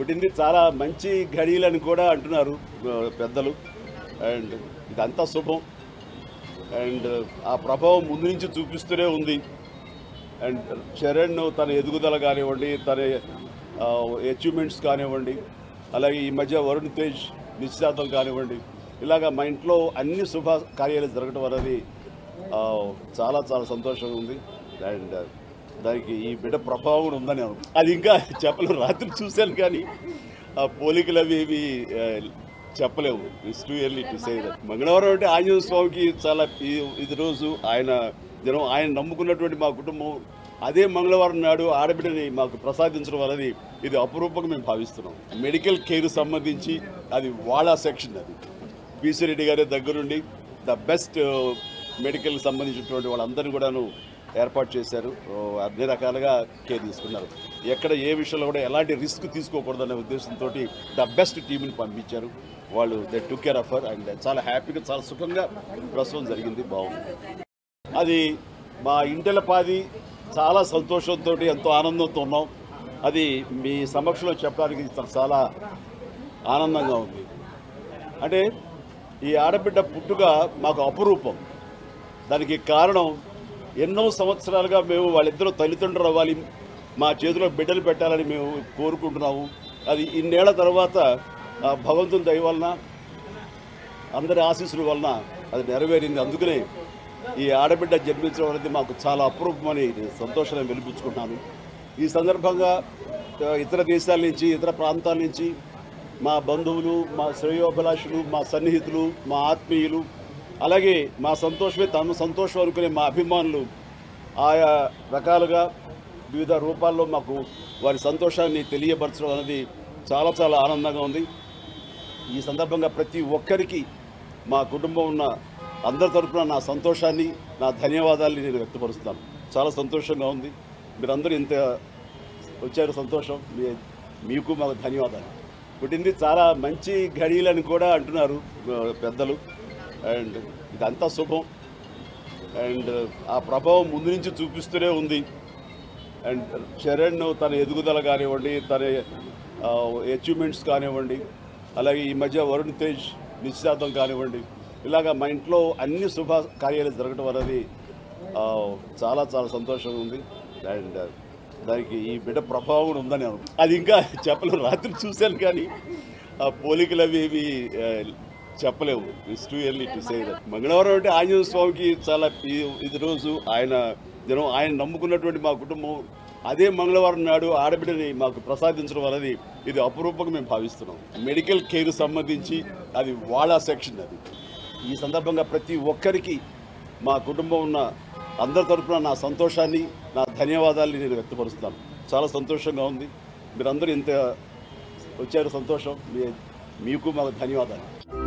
పుట్టింది చాలా మంచి ఘడియలని కూడా అంటున్నారు ఆ, పెద్దలు అండ్ ఇదంతా శుభం అండ్ ఆ ప్రభావం ముందు నుంచి చూపిస్తూనే ఉంది అండ్ చరణ్ తన ఎదుగుదల కానివ్వండి తన అచీవ్మెంట్స్ కానివ్వండి అలాగే ఈ మధ్య వరుణ్ తేజ్ నిశ్చితార్థం కానివ్వండి ఇలాగ మా ఇంట్లో అన్ని శుభ కార్యాలు జరగడం అనేది ఆ, చాలా చాలా సంతోషంగా ఉంది అండ్ దానికి ఈ బిడ్డ ప్రభావం కూడా ఉందని అను అది ఇంకా చెప్పలేము రాత్రి చూశాను కానీ ఆ పోలికలు అవి ఇవి ఆ, చెప్పలేము it's too early to say that మంగళవారం అంటే ఆంజనేయ స్వామికి చాలా ఈ- ఇది రోజు ఆయన జనం ఆయన నమ్ముకున్నటువంటి మా కుటుంబం అదే మంగళవారం నాడు ఆడబిడ్డని మాకు ప్రసాదించడం అనేది ఇది అపురూపంగా మేము భావిస్తున్నాం మెడికల్ కేర్ సంబంధించి అది వాళ్ళ సెక్షన్ అది పీసీ రెడ్డి గారి దగ్గరుండి ద బెస్ట్ మెడికల్ సంబంధించినటువంటి వాళ్ళందరినీ కూడాను ఏర్పాటు చేశారు ఓ, అన్ని రకాలుగా కేర్ తీసుకున్నారు ఎక్కడ ఏ విషయంలో కూడా ఎలాంటి రిస్క్ తీసుకోకూడదనే ఉద్దేశంతో ద బెస్ట్ టీంని పంపించారు వాళ్ళు they took care of her and చాలా హ్యాపీగా చాలా సుఖంగా ప్రసవం జరిగింది బాగుంది అది మా ఇంటిల పాది చాలా సంతోషంతో ఎంతో ఆనందంతో ఉన్నాం అది మీ సమక్షంలో చెప్పడానికి చాలా ఆనందంగా ఉంది అంటే ఈ ఆడబిడ్డ పుట్టుక మాకు అపురూపం దానికి కారణం ఎన్నో సంవత్సరాలుగా మేము వాళ్ళిద్దరూ తల్లిదండ్రులు అవ్వాలి మా చేతిలో బిడ్డలు పెట్టాలని మేము కోరుకుంటున్నాము అది ఇన్నేళ్ల తర్వాత ఆ భగవంతుని దయ వలన అందరి ఆశీస్సుల వలన అది నెరవేరింది అందుకనే ఈ ఆడబిడ్డ జన్మించడం అనేది మాకు చాలా అపురూపమని నేను సంతోషాన్ని వెలిపించుకుంటున్నాను ఈ సందర్భంగా ఆ, ఇతర దేశాల నుంచి ఇతర ప్రాంతాల నుంచి మా బంధువులు మా శ్రేయోభిలాషులు మా సన్నిహితులు మా ఆత్మీయులు అలాగే మా సంతోషమే తమ సంతోషం అనుకునే మా అభిమానులు ఆయా రకాలుగా వివిధ రూపాల్లో మాకు వారి సంతోషాన్ని తెలియపరచడం అనేది చాలా చాలా ఆనందంగా ఉంది ఈ సందర్భంగా ప్రతి ఒక్కరికి మా కుటుంబం ఉన్న అందరి తరపున నా సంతోషాన్ని నా ధన్యవాదాలని నేను వ్యక్తపరుస్తాను చాలా సంతోషంగా ఉంది మీరందరూ ఇంత వచ్చారు సంతోషం మీ మీకు మాకు ధన్యవాదాలు పుట్టింది చాలా మంచి ఘడియలని కూడా అంటున్నారు ఆ, పెద్దలు అండ్ ఇదంతా శుభం అండ్ ఆ ప్రభావం ముందు నుంచి చూపిస్తూనే ఉంది అండ్ చరణ్ తన ఎదుగుదల కానివ్వండి తన అచీవ్మెంట్స్ కానివ్వండి అలాగే ఈ మధ్య వరుణ్ తేజ్ నిశ్చితార్థం కానివ్వండి ఇలాగ మా ఇంట్లో అన్ని శుభ కార్యాలు జరగడం అనేది ఆ, చాలా చాలా సంతోషంగా ఉంది అండ్ దానికి ఈ బిడ్డ ప్రభావం కూడా ఉందని అను అది ఇంకా చెప్పలేము రాత్రి చూశాను కానీ ఆ పోలికలు అవి ఇవి ఆ, చెప్పలేము it's too early to say that మంగళవారం అంటే ఆంజనేయ స్వామికి చాలా ఈ- ఇది రోజు ఆయన జనం ఆయన నమ్ముకున్నటువంటి మా కుటుంబం అదే మంగళవారం నాడు ఆడబిడ్డని మాకు ప్రసాదించడం అనేది ఇది అపురూపంగా మేము భావిస్తున్నాం మెడికల్ కేర్ సంబంధించి అది వాళ్ళ సెక్షన్ అది ఈ సందర్భంగా ప్రతి ఒక్కరికి మా కుటుంబం ఉన్న అందరి తరపున నా సంతోషాన్ని నా ధన్యవాదాలని నేను వ్యక్తపరుస్తాను చాలా సంతోషంగా ఉంది మీరందరూ ఇంత వచ్చారు సంతోషం మీ మీకు మాకు ధన్యవాదాలు